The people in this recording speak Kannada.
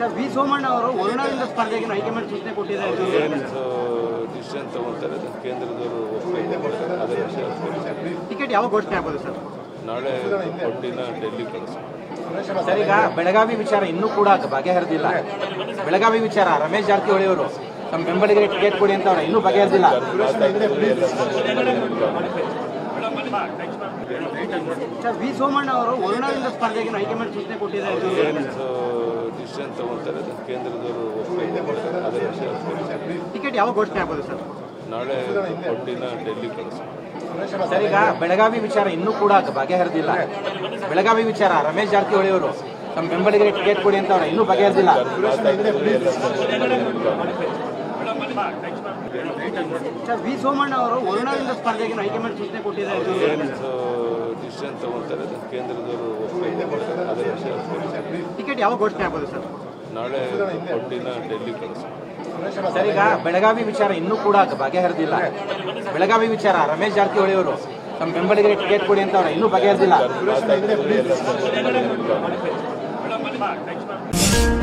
ಸರ್ ವಿ ಸೋಮಣ್ಣ ಅವರು ವರುಣಾದಿಂದ ಸ್ಪರ್ಧೆಗೆ ಹೈಕಮಾಂಡ್ ಸೂಚನೆ ಕೊಟ್ಟಿದ್ದಾರೆ ಏನು ಡಿಸಿಷನ್ ತಗೊಳ್ತಾರೆ ಅದನ್ನು ಕೇಂದ್ರದವರು ಒಪ್ಪಿಗೆ ಅದರ ವಿಷಯ ತಿಳಿಸ್ತಾರೆ. ಟಿಕೆಟ್ ಯಾವಾಗ ಘೋಷಣೆ ಆಗ್ಬೋದು ಸರ್ ನಾಳೆ ಕೊಂಡಿನ ಡೆಲ್ಲಿ ಕಳಿಸ್ತಾರೆ ಸರ್ ಈಗ ಬೆಳಗಾವಿ ವಿಚಾರ ಇನ್ನೂ ಕೂಡ ಬಗೆಹರಿದಿಲ್ಲ ಬೆಳಗಾವಿ ವಿಚಾರ ರಮೇಶ್ ಜಾರಕಿಹೊಳಿ ಅವರು ತಮ್ಮ ಬೆಂಬಲಿಗರಿಗೆ ಟಿಕೆಟ್ ಕೊಡಿ ಅಂತ ಅವ್ರು ಇನ್ನೂ ಬಗೆಹರಿದಿಲ್ಲ ಮಾತಾಡ್ತಿದ್ರೆ ಎಲ್ಲ ಸಂದರ್ಭದಲ್ಲಿ ಸರ್ ವಿ ಸೋಮಣ್ಣ ಅವರು ವರುಣಾದಿಂದ ಸ್ಪರ್ಧೆಗೆ ಹೈಕಮಾಂಡ್ ಸೂಚನೆ ಕೊಟ್ಟಿದ್ದಾರೆ ಏನು ಡಿಸಿಷನ್ ತಗೊಳ್ತಾರೆ ಅದನ್ನು ಕೇಂದ್ರದವರು ಒಪ್ಪಿಗೆ ಅದರ ವಿಷಯ ತಿಳಿಸ್ತಾರೆ. ಟಿಕೆಟ್ ಯಾವಾಗ ಘೋಷಣೆ ಆಗ್ಬೋದು ಸರ್ ನಾಳೆ ಕೊಂಡಿನ ಡೆಲ್ಲಿ ಕಳಿಸ್ತಾರೆ ಸರ್ ಈಗ ಬೆಳಗಾವಿ ವಿಚಾರ ಇನ್ನೂ ಕೂಡ ಬಗೆಹರಿದಿಲ್ಲ ಬೆಳಗಾವಿ ವಿಚಾರ ರಮೇಶ್ ಜಾರಕಿಹೊಳಿ ಅವರು ತಮ್ಮ ಬೆಂಬಲಿಗರಿಗೆ ಟಿಕೆಟ್ ಕೊಡಿ ಅಂತ ಅವ್ರು ಇನ್ನೂ ಬಗೆಹರಿದಿಲ್ಲ ಮಾತಾಡ್ತಿದ್ರೆ ಎಲ್ಲ ಸಂದರ್ಭದಲ್ಲಿ ಸರ್ ವಿ ಸೋಮಣ್ಣ ಅವರು ವರುಣಾದಿಂದ ಸ್ಪರ್ಧೆಗೆ ಹೈಕಮಾಂಡ್ ಸೂಚನೆ ಕೊಟ್ಟಿದ್ದಾರೆ ಏನು ಡಿಸಿಷನ್ ತಗೊಳ್ತಾರೆ ಅದನ್ನು ಕೇಂದ್ರದವರು ಒಪ್ಪಿಗೆ ಅದರ ವಿಷಯ ತಿಳಿಸ್ತಾರೆ. ಟಿಕೆಟ್ ಯಾವಾಗ ಘೋಷಣೆ ಆಗ್ಬೋದು ಸರ್ ನಾಳೆ ಕೊಂಡಿನ ಡೆಲ್ಲಿ ಕಳಿಸ್ತಾರೆ ಸರ್ ಈಗ ಬೆಳಗಾವಿ ವಿಚಾರ ಇನ್ನೂ ಕೂಡ ಬಗೆಹರಿದಿಲ್ಲ ಬೆಳಗಾವಿ ವಿಚಾರ ರಮೇಶ್ ಜಾರಕಿಹೊಳಿ ಅವರು ತಮ್ಮ ಬೆಂಬಲಿಗರಿಗೆ ಟಿಕೆಟ್ ಕೊಡಿ ಅಂತ ಅವ್ರು ಇನ್ನೂ ಬಗೆಹರಿದಿಲ್ಲ ಮಾತಾಡ್ತಿದ್ರೆ ಎಲ್ಲ ಸಂದರ್ಭದಲ್ಲಿ